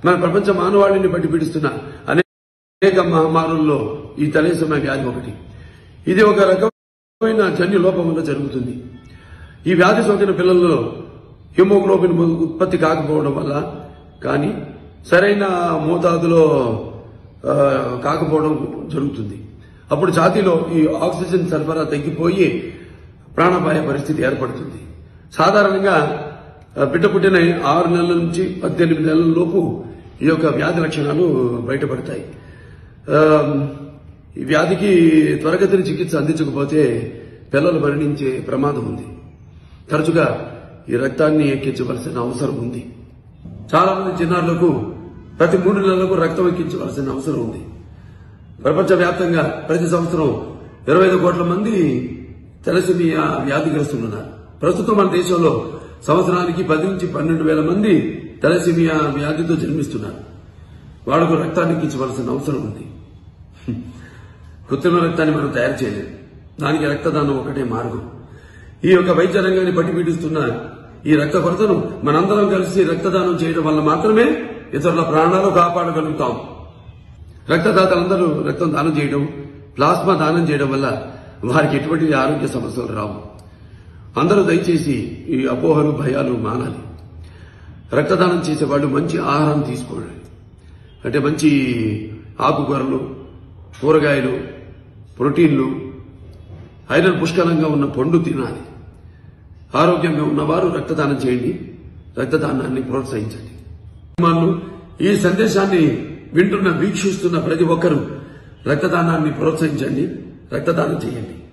మన ప్రపంచ మానవాళిని బట్టి పీడిస్తున్న అనేక మహమ్మారుల్లో ఈ తలేసమ వ్యాధి ఒకటి ఇది ఒక రకమైన జన్యు లోపం వల్ల జరుగుతుంది ఈ వ్యాధి సోకిన పిల్లల్లో హిమోగ్లోబిన్ ఉత్పత్తి కాకపోవడం వల్ల కానీ సరైన మోతాదులో ఆ, కాకపోవడం జరుగుతుంది అప్పుడు ఛాతీలో ఈ ఆక్సిజన్ సరఫరా తగ్గిపోయి ప్రాణాపాయ పరిస్థితి ఏర్పడుతుంది సాధారణంగా ఆ, బిడ్డ పుట్టిన ఆరు నెలల నుంచి పద్దెనిమిది నెలల లోపు ఈ యొక్క వ్యాధి లక్షణాలు బయటపడతాయి ఆ, ఈ వ్యాధికి త్వరగతిన చికిత్స అందించకపోతే పిల్లలు మరణించే ప్రమాదం ఉంది తరచుగా ఈ రక్తాన్ని ఎక్కించవలసిన అవసరం ఉంది చాలా మంది చిన్నారులకు ప్రతి మూడు నెలలకు రక్తం ఎక్కించవలసిన అవసరం ఉంది ప్రపంచవ్యాప్తంగా ప్రతి సంవత్సరం ఇరవై ఐదు కోట్ల మంది తెలసిమియా వ్యాధిగ్రస్తులు ఉన్నారు ప్రస్తుతం మన దేశంలో సంవత్సరానికి పది నుంచి పన్నెండు వేల మంది తెలసిమియా వ్యాధితో జన్మిస్తున్నారు వాళ్లకు రక్తాన్ని ఎక్కించవలసిన అవసరం ఉంది కృత్రిమ రక్తాన్ని మనం తయారు చేయలేం దానికి రక్తదానం ఒకటే మార్గం ఈ యొక్క వైద్య రంగాన్ని పట్టి పీడిస్తున్న ఈ రక్త కొరతను మనందరం కలిసి రక్తదానం చేయడం వల్ల మాత్రమే ఇతరుల ప్రాణాలు కాపాడగలుగుతాం రక్తదాతలందరూ రక్తం దానం చేయడం ప్లాస్మా దానం చేయడం వల్ల వారికి ఎటువంటి ఆరోగ్య సమస్యలు రావు అందరూ దయచేసి ఈ అపోహలు భయాలు మానాలి రక్తదానం చేసే వాళ్ళు మంచి ఆహారం తీసుకోండి అంటే మంచి ఆకుకూరలు కూరగాయలు ప్రోటీన్లు ఐరన్ పుష్కలంగా ఉన్న పండు తినాలి ఆరోగ్యంగా ఉన్నవారు రక్తదానం చేయండి రక్తదానాన్ని ప్రోత్సహించండి కుమారులు, ఈ సందేశాన్ని వింటున్న వీక్షిస్తున్న ప్రతి ఒక్కరూ రక్తదానాన్ని ప్రోత్సహించండి రక్తదానం చేయండి